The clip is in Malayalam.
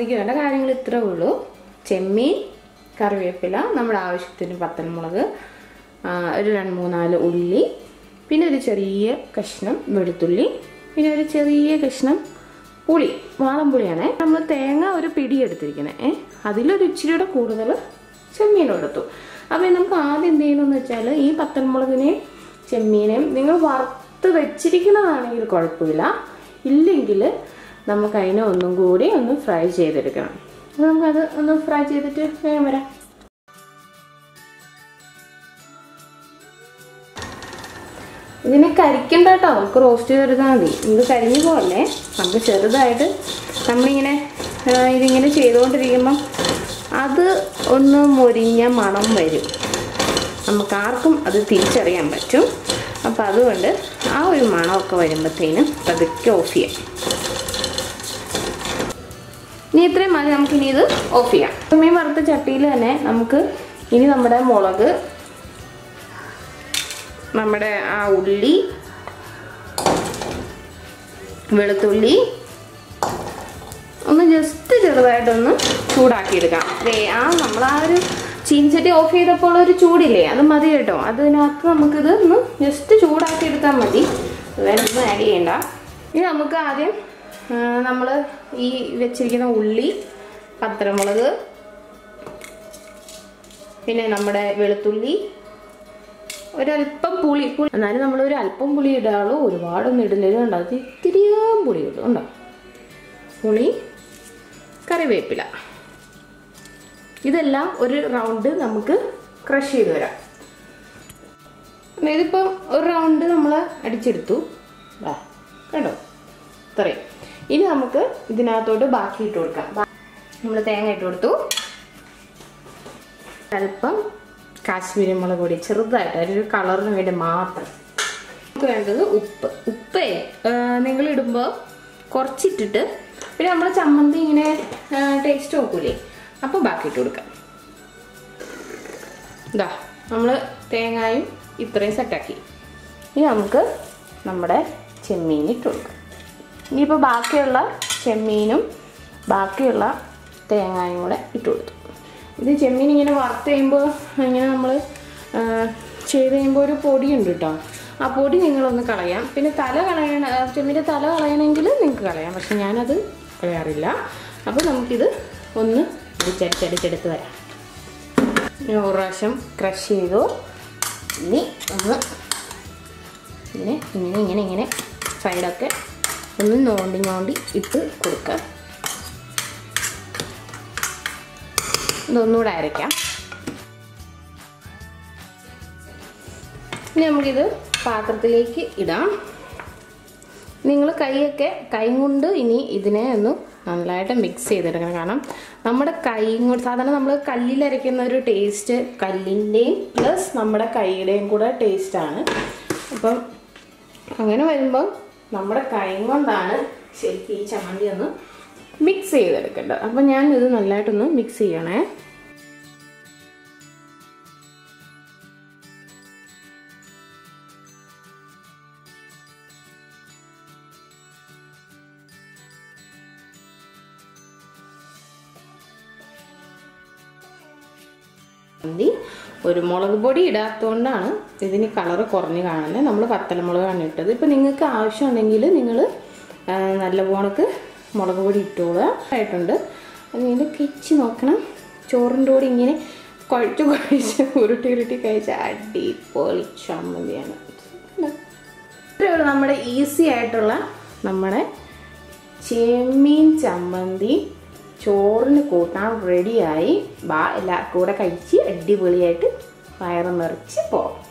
ചമ്മന്തിക്ക് വേണ്ട കാര്യങ്ങൾ ഇത്രേ ഉള്ളൂ ചെമ്മീൻ കറിവേപ്പില നമ്മുടെ ആവശ്യത്തിന് പത്തൻമുളക് ആ, ഒരു രണ്ട് മൂന്നാല് ഉള്ളി പിന്നെ ഒരു ചെറിയ കഷ്ണം വെളുത്തുള്ളി പിന്നെ ഒരു ചെറിയ കഷ്ണം പുളി വാളംപുളിയാണേ നമ്മൾ തേങ്ങ ഒരു പിടി എടുത്തിരിക്കുന്നത് ഏ അതിലൊരു ഇച്ചിരിയുടെ കൂടുതൽ ചെമ്മീനും എടുത്തു അപ്പോൾ നമുക്ക് ആദ്യം എന്ത് ചെയ്യണമെന്ന് വെച്ചാൽ ഈ പത്തൻമുളകിനെയും ചെമ്മീനെയും നിങ്ങൾ വറുത്ത് വെച്ചിരിക്കുന്നതാണെങ്കിൽ കുഴപ്പമില്ല ഇല്ലെങ്കിൽ നമുക്ക് അതിനെ ഒന്നും കൂടി ഒന്ന് ഫ്രൈ ചെയ്തെടുക്കണം അപ്പോൾ നമുക്കത് ഒന്ന് ഫ്രൈ ചെയ്തിട്ട് വേഗം വരാം ഇതിനെ കരിക്കണ്ട കേട്ടോ നമുക്ക് റോസ്റ്റ് ചെയ്തെടുത്താൽ മതി ഇത് കരിഞ്ഞു പോകല്ലേ നമുക്ക് ചെറുതായിട്ട് നമ്മളിങ്ങനെ ആ, ഇതിങ്ങനെ ചെയ്തുകൊണ്ടിരിക്കുമ്പം അത് ഒന്ന് മൊരിഞ്ഞ മണം വരും നമുക്ക് ആർക്കും അത് തിരിച്ചറിയാൻ പറ്റും അപ്പോൾ അതുകൊണ്ട് ആ ഒരു മണമൊക്കെ വരുമ്പോഴത്തേനും പതുക്കെ ഓഫ് ചെയ്യാം ഇനി ഇത്രയും മതി നമുക്കിനി ഇത് ഓഫ് ചെയ്യാം മീൻ വറുത്ത ചട്ടിയിൽ തന്നെ നമുക്ക് ഇനി നമ്മുടെ മുളക് നമ്മുടെ ആ ഉള്ളി വെളുത്തുള്ളി ഒന്ന് ജസ്റ്റ് ചെറുതായിട്ടൊന്ന് ചൂടാക്കിയെടുക്കാം ദേ ആ നമ്മൾ ആ ഒരു ചീൻചട്ടി ഓഫ് ചെയ്തപ്പോൾ ഒരു ചൂടില്ലേ അത് മതി കേട്ടോ അതിനകത്ത് നമുക്കിത് ഒന്ന് ജസ്റ്റ് ചൂടാക്കി എടുത്താൽ മതി വേറെ ഒന്നും ആഡ് ചെയ്യണ്ട ഇനി നമുക്ക് ആദ്യം നമ്മൾ ഈ വെച്ചിരിക്കുന്ന ഉള്ളി പത്തരമുളക് പിന്നെ നമ്മുടെ വെളുത്തുള്ളി ഒരല്പം പുളി പുളി എന്നാലും നമ്മൾ ഒരു അല്പം പുളി ഇടാളൂ ഒരുപാടൊന്നും ഇടില്ല ഉണ്ടോ അത് ഇത്തിരിയും പുളി ഇടും ഉണ്ടോ പുളി കറിവേപ്പില ഇതെല്ലാം ഒരു റൗണ്ട് നമുക്ക് ക്രഷ് ചെയ്ത് വരാം ഇതിപ്പം ഒരു റൗണ്ട് നമ്മൾ അടിച്ചെടുത്തു ദാ, കണ്ടോ ഇത്രയും ഇനി നമുക്ക് ഇതിനകത്തോട്ട് ബാക്കി ഇട്ട് കൊടുക്കാം നമ്മൾ തേങ്ങ ഇട്ട് കൊടുത്തു അല്പം കാശ്മീരി മുളക് പൊടി ചെറുതായിട്ട് അതിൻ്റെ കളറിന് വേണ്ടി മാത്രം നമുക്ക് വേണ്ടത് ഉപ്പ് ഉപ്പേ നിങ്ങൾ ഇടുമ്പോൾ കുറച്ചിട്ടിട്ട് പിന്നെ നമ്മൾ ചമ്മന്തി ഇങ്ങനെ ടേസ്റ്റ് നോക്കൂലേ അപ്പോൾ ബാക്കി ഇട്ട് കൊടുക്കാം ഇതാ നമ്മൾ തേങ്ങായും ഇത്രയും സെറ്റാക്കി ഇനി നമുക്ക് നമ്മുടെ ചെമ്മീൻ ഇട്ട് കൊടുക്കാം ഇനിയിപ്പോൾ ബാക്കിയുള്ള ചെമ്മീനും ബാക്കിയുള്ള തേങ്ങായും കൂടെ ഇട്ട് കൊടുത്തു ഇത് ചെമ്മീൻ ഇങ്ങനെ വറുത്ത് കഴിയുമ്പോൾ ഇങ്ങനെ നമ്മൾ ചെയ്ത് കഴിയുമ്പോൾ ഒരു പൊടിയുണ്ട് കേട്ടോ ആ പൊടി നിങ്ങളൊന്ന് കളയാം പിന്നെ തല കളയണ ചെമ്മീൻ്റെ തല കളയണമെങ്കിൽ നിങ്ങൾക്ക് കളയാം പക്ഷെ ഞാനത് കളയാറില്ല അപ്പോൾ നമുക്കിത് ഒന്ന് അടിച്ചടിച്ചടിച്ചെടുത്ത് വരാം ഇനി ഒരു പ്രാവശ്യം ക്രഷ് ചെയ്തു ഇനി ഒന്ന് ഇങ്ങനെ ഇങ്ങനെ ഇങ്ങനെ ഇങ്ങനെ സൈഡൊക്കെ ഒന്ന് നോണ്ടി നോണ്ടി ഇട്ട് കൊടുക്കുക ഇതൊന്നുകൂടെ അരയ്ക്കാം ഇനി നമുക്കിത് പാത്രത്തിലേക്ക് ഇടാം നിങ്ങൾ കൈയൊക്കെ കൈ കൊണ്ട് ഇനി ഇതിനെ ഒന്ന് നല്ലതായിട്ട് മിക്സ് ചെയ്തെടുക്കണം കാരണം നമ്മുടെ കൈ കൊണ്ട് സാധാരണ നമ്മൾ കല്ലിലരയ്ക്കുന്ന ഒരു ടേസ്റ്റ് കല്ലിൻ്റെയും പ്ലസ് നമ്മുടെ കൈയുടെയും കൂടെ ടേസ്റ്റാണ് അപ്പം അങ്ങനെ വരുമ്പം നമ്മുടെ കൈ കൊണ്ടാണ് ശരിക്കും ഈ ചമ്മന്തി ഒന്ന് മിക്സ് ചെയ്തെടുക്കേണ്ടത് അപ്പം ഞാൻ ഇത് നല്ലതായിട്ടൊന്ന് മിക്സ് ചെയ്യണേ മതി ഒരു മുളക് പൊടി ഇടാത്തതുകൊണ്ടാണ് ഇതിന് കളറ് കുറഞ്ഞ് കാണുന്നത് നമ്മൾ പത്തലമുളകാണ് ഇട്ടത് ഇപ്പം നിങ്ങൾക്ക് ആവശ്യമുണ്ടെങ്കിൽ നിങ്ങൾ നല്ല പോണക്ക് മുളക് പൊടി ഇട്ടോളുക ആയിട്ടുണ്ട് അതിങ്ങനെ കിച്ച് നോക്കണം ചോറിൻ്റെ കൂടെ ഇങ്ങനെ കുഴച്ച് കുഴച്ച് ഉരുട്ടി ഉരുട്ടി കഴിച്ച അടിപൊളി ചമ്മന്തിയാണ് ഇത്രയേ ഉള്ളൂ നമ്മുടെ ഈസി ആയിട്ടുള്ള നമ്മുടെ ചെമ്മീൻ ചമ്മന്തി ചോറിന് കൂട്ടാൻ റെഡിയായി ബാ എല്ലാവർക്കും കൂടെ കഴിച്ച് അടിപൊളിയായിട്ട് വയറ് നിറച്ച് പോകാം